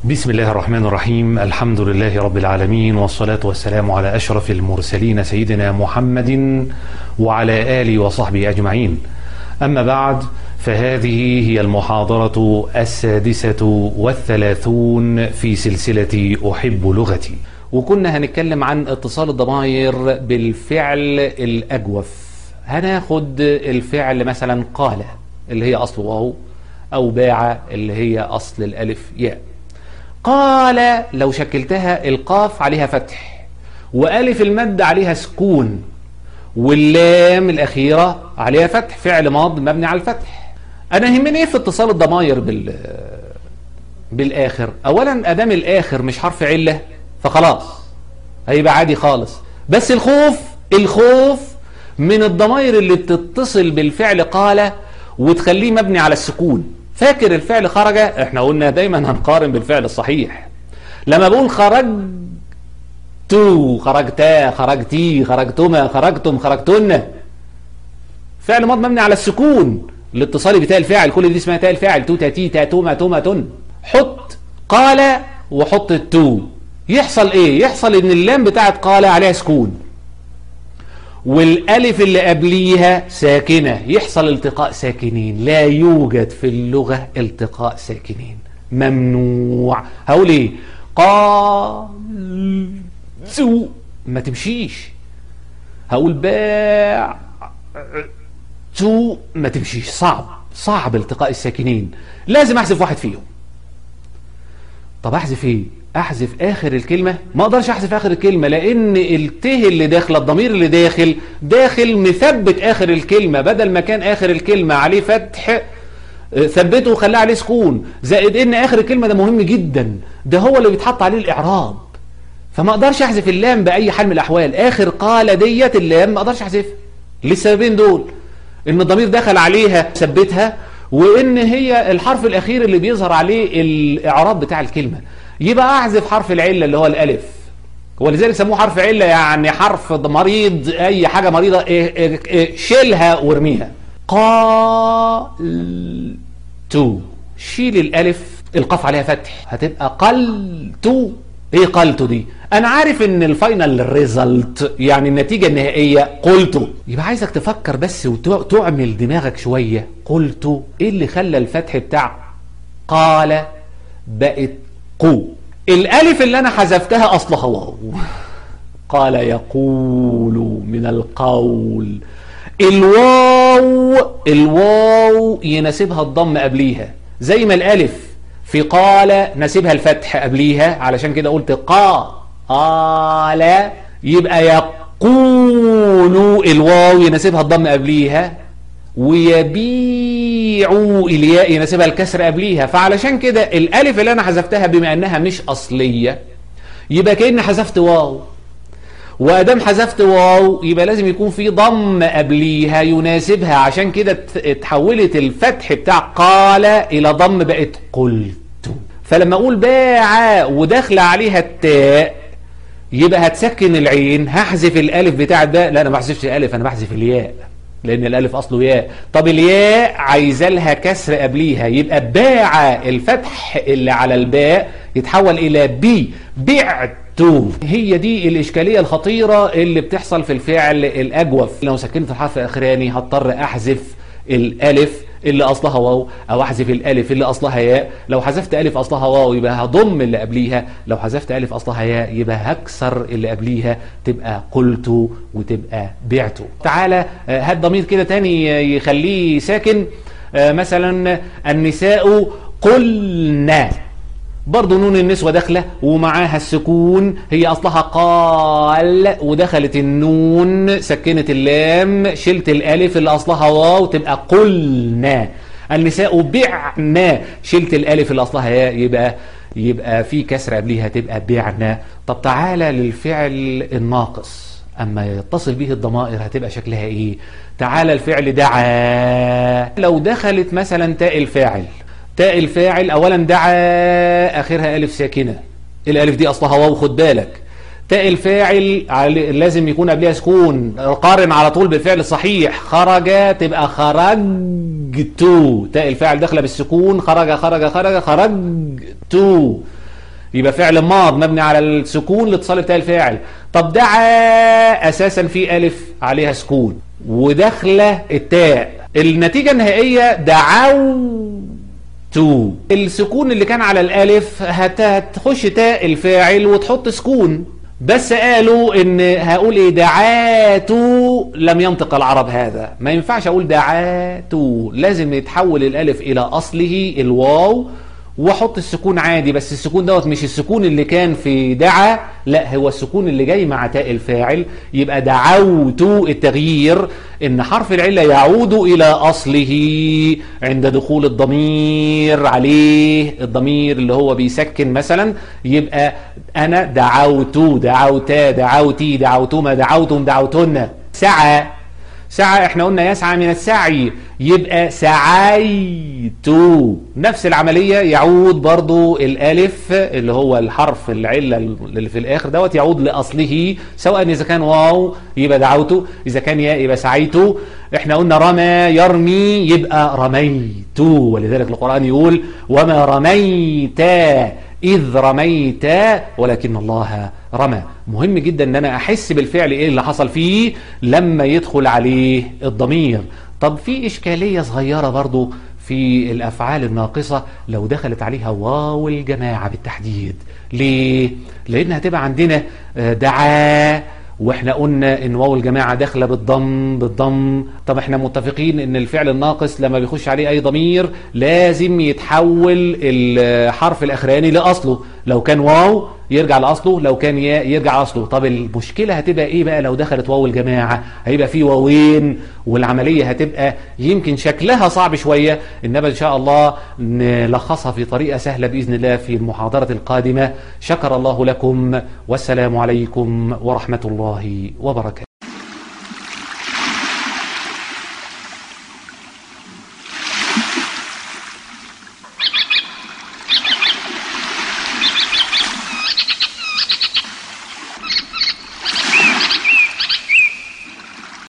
بسم الله الرحمن الرحيم الحمد لله رب العالمين والصلاة والسلام على أشرف المرسلين سيدنا محمد وعلى آله وصحبه أجمعين أما بعد فهذه هي المحاضرة السادسة والثلاثون في سلسلة أحب لغتي وكنا هنتكلم عن اتصال الضمائر بالفعل الأجوف هناخد الفعل مثلا قال اللي هي أصل واو أو باع اللي هي أصل الألف ياء قال لو شكلتها القاف عليها فتح وألف المد عليها سكون واللام الأخيرة عليها فتح فعل ماض مبني على الفتح أنا يهمني إيه في اتصال الضمائر بال بالآخر أولا أدام الآخر مش حرف علة فخلاص هيبقى عادي خالص بس الخوف الخوف من الضمائر اللي بتتصل بالفعل قال وتخليه مبني على السكون فاكر الفعل خرج احنا قلنا دايما هنقارن بالفعل الصحيح لما بقول خرج تو خرجتا خرجتي خرجتما خرجتم خرجتن فعل ماض مبني على السكون الاتصال بتاء الفاعل كل دي اسمها تاء الفاعل تو تاتي تاتوما توما تن حط قال وحط التو يحصل ايه يحصل ان اللام بتاعت قال عليها سكون والالف اللي قبليها ساكنة يحصل التقاء ساكنين لا يوجد في اللغة التقاء ساكنين ممنوع هقول ايه قال سو ما تمشيش هقول باع تو ما تمشيش صعب صعب التقاء الساكنين لازم احذف واحد فيهم طب احذف ايه احذف اخر الكلمة ما اقدرش احذف اخر الكلمة لان الته اللي داخل الضمير اللي داخل داخل مثبت اخر الكلمة بدل ما كان اخر الكلمة عليه فتح ثبته وخلاه عليه سكون زائد ان اخر الكلمة ده مهم جدا ده هو اللي بيتحط عليه الاعراب فما اقدرش احذف اللام باي حال من الاحوال اخر قال ديت اللام ما اقدرش احذفها للسببين دول ان الضمير دخل عليها ثبتها وان هي الحرف الاخير اللي بيظهر عليه الاعراب بتاع الكلمة يبقى احذف حرف العلة اللي هو الالف ولذلك سموه حرف علة يعني حرف مريض اي حاجة مريضة إيه إيه إيه شيلها وارميها قال تو شيل الالف القاف عليها فتح هتبقى قلت ايه قلت دي انا عارف ان الفاينل ريزلت يعني النتيجة النهائية قلت يبقى عايزك تفكر بس وتعمل دماغك شوية قلت ايه اللي خلى الفتح بتاع قال بقت قو الالف اللي انا حذفتها اصلها واو قال يقول من القول الواو الواو يناسبها الضم قبليها زي ما الالف في قال ناسبها الفتح قبليها علشان كده قلت قا قال يبقى يقول الواو يناسبها الضم قبليها ويبيعوا الياء يناسبها الكسر قبليها فعلشان كده الالف اللي انا حذفتها بما انها مش اصلية يبقى كأن حذفت واو وادام حذفت واو يبقى لازم يكون في ضم قبليها يناسبها عشان كده اتحولت الفتح بتاع قال الى ضم بقت قلت فلما اقول باع وداخله عليها التاء يبقى هتسكن العين هحذف الالف بتاع ده لا انا ما بحذفش الالف انا بحذف الياء لان الالف اصله ياء طب الياء عايزه لها كسر قبليها يبقى باع الفتح اللي على الباء يتحول الى بي بعت هي دي الإشكالية الخطيرة اللي بتحصل في الفعل الأجوف لو سكنت الحرف الأخراني هضطر أحذف الألف اللي أصلها واو أو أحذف الألف اللي أصلها ياء لو حذفت ألف أصلها واو يبقى هضم اللي قبليها لو حذفت ألف أصلها ياء يبقى هكسر اللي قبليها تبقى قلت وتبقى بعت تعالى هات ضمير كده تاني يخليه ساكن مثلا النساء قلنا برضه نون النسوة داخلة ومعاها السكون هي أصلها قال ودخلت النون سكنت اللام شلت الألف اللي أصلها واو تبقى قلنا النساء بعنا شلت الألف اللي أصلها ياء يبقى يبقى في كسر قبليها تبقى بعنا طب تعالى للفعل الناقص أما يتصل به الضمائر هتبقى شكلها إيه تعالى الفعل دعا لو دخلت مثلا تاء الفاعل تاء الفاعل اولا دعا اخرها الف ساكنه الالف دي اصلها واو خد بالك تاء الفاعل لازم يكون قبلها سكون قارن على طول بالفعل الصحيح خرج تبقى خرجت تاء الفاعل داخله بالسكون خرج خرج خرج خرجت يبقى فعل ماض مبني على السكون لاتصال بتاع الفاعل طب دعا اساسا في الف عليها سكون وداخله التاء النتيجه النهائيه دعوت السكون اللي كان على الالف هتخش تاء الفاعل وتحط سكون بس قالوا ان هقول ايه دعاتو لم ينطق العرب هذا ما ينفعش اقول دعاتو لازم يتحول الالف الى اصله الواو واحط السكون عادي بس السكون دوت مش السكون اللي كان في دعا لا هو السكون اللي جاي مع تاء الفاعل يبقى دعوت التغيير ان حرف العله يعود الى اصله عند دخول الضمير عليه الضمير اللي هو بيسكن مثلا يبقى انا دعوت دعوتا دعوتي دعوتما دعوتم دعوتن سعى سعى احنا قلنا يسعى من السعي يبقى سعيت نفس العملية يعود برضو الالف اللي هو الحرف العلة اللي في الاخر دوت يعود لاصله سواء اذا كان واو يبقى دعوته اذا كان ياء يبقى سعيت احنا قلنا رمى يرمي يبقى رميت ولذلك القرآن يقول وما رميت إذ رميت ولكن الله رمى مهم جدا ان انا احس بالفعل ايه اللي حصل فيه لما يدخل عليه الضمير طب في اشكالية صغيرة برضو في الافعال الناقصة لو دخلت عليها واو الجماعة بالتحديد ليه لان هتبقى عندنا دعا واحنا قلنا ان واو الجماعه داخله بالضم بالضم طب احنا متفقين ان الفعل الناقص لما بيخش عليه اي ضمير لازم يتحول الحرف الاخراني لاصله لو كان واو يرجع لاصله لو كان ياء يرجع اصله طب المشكله هتبقى ايه بقى لو دخلت واو الجماعه هيبقى في واوين والعمليه هتبقى يمكن شكلها صعب شويه انما ان شاء الله نلخصها في طريقه سهله باذن الله في المحاضره القادمه شكر الله لكم والسلام عليكم ورحمه الله وبركاته